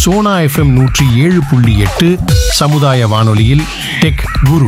Sona FM நூற்றி ஏழு புள்ளி எட்டு சமுதாய வானொலியில் டெக் குரு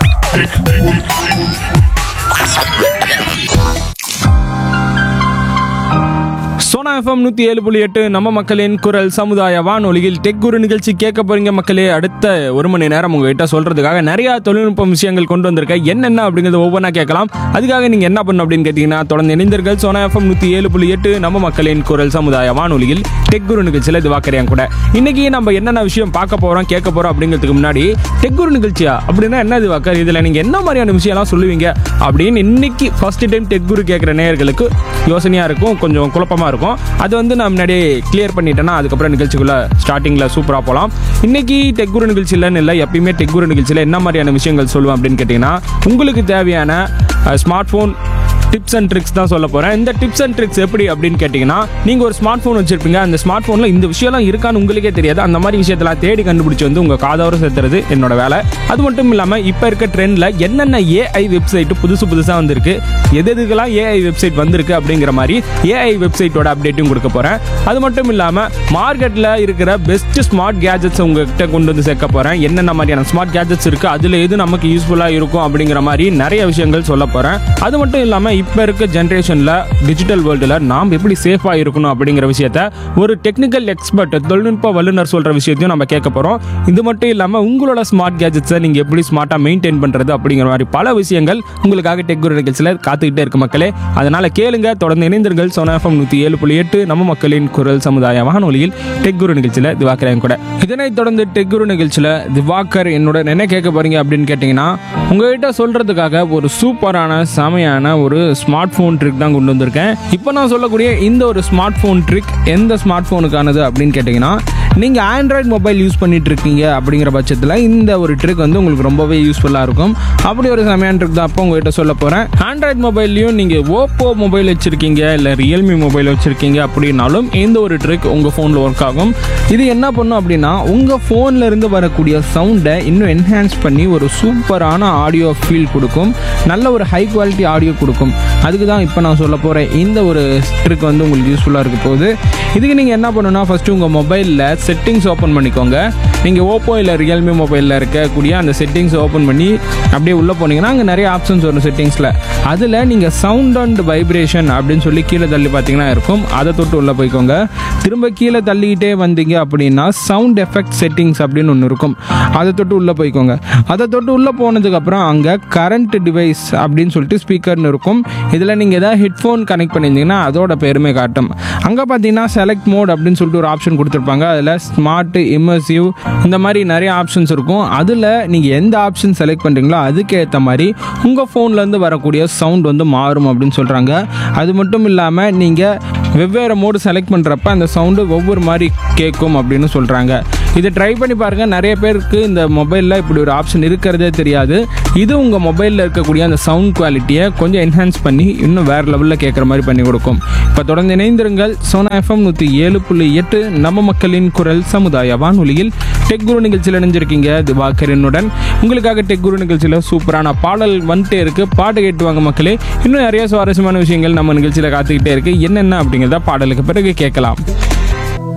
சோனா எஃப்எம் நூற்றி ஏழு புள்ளி எட்டு நம்ம மக்களின் குரல் சமுதாய வானொலியில் டெக் குரு நிகழ்ச்சி கேட்க போறீங்க மக்களே அடுத்த ஒரு மணி நேரம் உங்ககிட்ட சொல்றதுக்காக நிறைய தொழில்நுட்ப விஷயங்கள் கொண்டு வந்திருக்கேன் என்னென்ன அப்படிங்கிறத ஒவ்வொன்றா கேட்கலாம் அதுக்காக நீங்க என்ன பண்ணணும் அப்படின்னு கேட்டீங்கன்னா தொடர்ந்து இணைந்தீர்கள் சோனா எஃப்எம் நூற்றி ஏழு புள்ளி எட்டு நம்ம மக்களின் குரல் சமுதாய வானொலியில் டெக் குரு நிகழ்ச்சியில் இது வாக்கறியான் கூட இன்னைக்கு நம்ம என்னென்ன விஷயம் பார்க்க போறோம் கேட்க போறோம் அப்படிங்கிறதுக்கு முன்னாடி டெக் குரு நிகழ்ச்சியா அப்படின்னா என்ன இது வாக்கர் இதுல நீங்க என்ன மாதிரியான விஷயம்லாம் சொல்லுவீங்க அப்படின்னு இன்னைக்கு ஃபர்ஸ்ட் டைம் டெக் குரு கேட்குற நேயர்களுக்கு யோசனையா இருக்கும் கொஞ்சம் குழப்பமா இருக்கும் அது வந்து நான் முன்னாடியே கிளியர் பண்ணிட்டேன்னா அதுக்கப்புறம் நிகழ்ச்சிக்குள்ள ஸ்டார்டிங்ல சூப்பரா போகலாம் இன்னைக்கு டெக் குரு நிகழ்ச்சியிலன்னு இல்லை எப்பயுமே டெக் குரு நிகழ்ச்சியில் என்ன மாதிரியான விஷயங்கள் சொல்லுவேன் அப்படின்னு கேட்டிங்கன்னா உங்களுக்கு தேவையான smartphone tips and tricks தான் சொல்ல போகிறேன் இந்த டிப்ஸ் அண்ட் ட்ரிக்ஸ் எப்படி அப்படின்னு கேட்டிங்கன்னா நீங்கள் ஒரு ஸ்மார்ட் ஃபோன் வச்சிருப்பீங்க அந்த ஸ்மார்ட் ஃபோனில் இந்த விஷயம்லாம் இருக்கான்னு உங்களுக்கே தெரியாது அந்த மாதிரி விஷயத்தெல்லாம் தேடி கண்டுபிடிச்சி வந்து உங்கள் காதோர சேர்த்துறது என்னோட வேலை அது மட்டும் இல்லாமல் இப்போ இருக்க ட்ரெண்டில் என்னென்ன ஏஐ வெப்சைட் புதுசு புதுசாக வந்திருக்கு எது எதுக்கெல்லாம் ஏஐ வெப்சைட் வந்திருக்கு அப்படிங்கிற மாதிரி ஏஐ வெப்சைட்டோட அப்டேட்டும் கொடுக்க போகிறேன் அது மட்டும் இல்லாமல் மார்க்கெட்டில் இருக்கிற பெஸ்ட் ஸ்மார்ட் கேஜெட்ஸ் உங்ககிட்ட கொண்டு வந்து சேர்க்க போகிறேன் என்னென்ன மாதிரியான ஸ்மார்ட் கேஜெட்ஸ் இருக்குது அதில் எது நமக்கு யூஸ்ஃபுல்லாக இருக்கும் அப்படிங்கிற மாதிரி நிறைய விஷயங்கள் சொல்ல போகிறேன் அது மட்டும் இல்லாமல் இப்போ இருக்க ஜென்ரேஷனில் டிஜிட்டல் வேர்ல்டில் நாம் எப்படி சேஃபாக இருக்கணும் அப்படிங்கிற விஷயத்த ஒரு டெக்னிக்கல் எக்ஸ்பர்ட் தொழில்நுட்ப வல்லுநர் சொல்கிற விஷயத்தையும் நம்ம கேட்க போகிறோம் இது மட்டும் இல்லாமல் உங்களோட ஸ்மார்ட் கேஜெட்ஸை நீங்கள் எப்படி ஸ்மார்ட்டாக மெயின்டைன் பண்ணுறது அப்படிங்கிற மாதிரி பல விஷயங்கள் உங்களுக்காக டெக் குரு நிகழ்ச்சியில் காத்துக்கிட்டே இருக்கு மக்களே அதனால் கேளுங்க தொடர்ந்து இணைந்தீர்கள் சோனா எஃப்எம் நூற்றி ஏழு புள்ளி எட்டு நம்ம மக்களின் குரல் சமுதாய வானொலியில் டெக் குரு நிகழ்ச்சியில் திவாக்கரையும் கூட இதனைத் தொடர்ந்து டெக் குரு நிகழ்ச்சியில் திவாகர் என்னோட என்ன கேட்க போறீங்க அப்படின்னு கேட்டிங்கன்னா உங்ககிட்ட சொல்கிறதுக்காக ஒரு சூப்பரான செமையான ஒரு ஸ்மார்ட் ஃபோன் ட்ரிக் தான் கொண்டு வந்திருக்கேன் இப்போ நான் சொல்லக்கூடிய இந்த ஒரு ஸ்மார்ட் ஃபோன் ட்ரிக் எந்த ஸ்மார்ட் ஃபோனுக்கானது அப்படின்னு கேட்டிங்கன்னா நீங்கள் ஆண்ட்ராய்ட் மொபைல் யூஸ் பண்ணிட்டு இருக்கீங்க அப்படிங்கிற பட்சத்தில் இந்த ஒரு ட்ரிக் வந்து உங்களுக்கு ரொம்பவே யூஸ்ஃபுல்லாக இருக்கும் அப்படி ஒரு செமையான ட்ரிக் தான் அப்போ உங்ககிட்ட சொல்ல போகிறேன் ஆண்ட்ராய்ட் மொபைல்லையும் நீங்கள் ஓப்போ மொபைல் வச்சுருக்கீங்க இல்லை ரியல்மி மொபைல் வச்சுருக்கீங்க அப்படின்னாலும் இந்த ஒரு ட்ரிக் உங்கள் ஃபோனில் ஒர்க் ஆகும் இது என்ன பண்ணும் அப்படின்னா உங்கள் ஃபோனில் இருந்து வரக்கூடிய சவுண்டை இன்னும் என்ஹான்ஸ் பண்ணி ஒரு சூப்பரான ஆடியோ ஃபீல் கொடுக்கும் நல்ல ஒரு ஹை குவாலிட்டி ஆடியோ கொடுக்கும் அதுக்கு தான் இப்போ நான் சொல்ல போகிறேன் இந்த ஒரு ட்ரிக் வந்து உங்களுக்கு யூஸ்ஃபுல்லாக இருக்க போகுது இதுக்கு நீங்கள் என்ன பண்ணணும்னா ஃபஸ்ட்டு உங்கள் மொபைலில் செட்டிங்ஸ் ஓப்பன் பண்ணிக்கோங்க நீங்கள் ஓப்போ இல்லை ரியல்மி மொபைலில் இருக்கக்கூடிய அந்த செட்டிங்ஸ் ஓப்பன் பண்ணி அப்படியே உள்ளே போனீங்கன்னா அங்கே நிறைய ஆப்ஷன்ஸ் வரும் செட்டிங்ஸில் அதில் நீங்கள் சவுண்ட் அண்ட் வைப்ரேஷன் அப்படின்னு சொல்லி கீழே தள்ளி பார்த்தீங்கன்னா இருக்கும் அதை தொட்டு உள்ளே போய்க்கோங்க திரும்ப கீழே தள்ளிக்கிட்டே வந்தீங்க அப்படின்னா சவுண்ட் எஃபெக்ட் செட்டிங்ஸ் அப்படின்னு ஒன்று இருக்கும் அதை தொட்டு உள்ளே போய்க்கோங்க அதை தொட்டு உள்ளே போனதுக்கப்புறம் அங்கே கரண்ட் டிவைஸ் அப்படின்னு சொல்லிட்டு ஸ்பீக்கர்னு இருக்கும் இதில் நீங்கள் எதாவது ஹெட்ஃபோன் கனெக்ட் பண்ணியிருந்தீங்கன்னா அதோட பெருமை காட்டும் அங்கே பார்த்தீங்கன்னா செலக்ட் மோட் அப்படின்னு சொல்லிட்டு ஒரு ஆப்ஷன் கொடுத்துருப்பாங்க அதில் ஸ்மார்ட் இமர்சிவ் இந்த மாதிரி நிறைய ஆப்ஷன்ஸ் இருக்கும் அதில் நீங்கள் எந்த ஆப்ஷன் செலக்ட் பண்ணுறீங்களோ அதுக்கேற்ற மாதிரி உங்கள் ஃபோன்லேருந்து வரக்கூடிய சவுண்ட் வந்து மாறும் அப்படின்னு சொல்கிறாங்க அது மட்டும் இல்லாமல் நீங்கள் வெவ்வேறு மோடு செலக்ட் பண்ணுறப்ப அந்த சவுண்டு ஒவ்வொரு மாதிரி கேட்கும் அப்படின்னு சொல்கிறாங்க இதை ட்ரை பண்ணி பாருங்கள் நிறைய பேருக்கு இந்த மொபைலில் இப்படி ஒரு ஆப்ஷன் இருக்கிறதே தெரியாது இது உங்கள் மொபைலில் இருக்கக்கூடிய அந்த சவுண்ட் குவாலிட்டியை கொஞ்சம் என்ஹான்ஸ் பண்ணி இன்னும் வேறு லெவலில் கேட்குற மாதிரி பண்ணி கொடுக்கும் இப்போ தொடர்ந்து இணைந்திருங்கள் சோனா எஃப்எம் நூற்றி ஏழு புள்ளி எட்டு நம்ம மக்களின் குரல் சமுதாய வானொலியில் டெக் குரு நிகழ்ச்சியில் இணைஞ்சிருக்கீங்க திவாகரனுடன் உங்களுக்காக டெக் குரு நிகழ்ச்சியில் சூப்பரான பாடல் வந்துட்டே இருக்கு பாட்டு கேட்டு வாங்க மக்களே இன்னும் நிறைய சுவாரஸ்யமான விஷயங்கள் நம்ம நிகழ்ச்சியில் காத்துக்கிட்டே இருக்கு என்னென்ன அப்படிங்கிறத பாடலுக்கு பிறகு கேட்கலாம்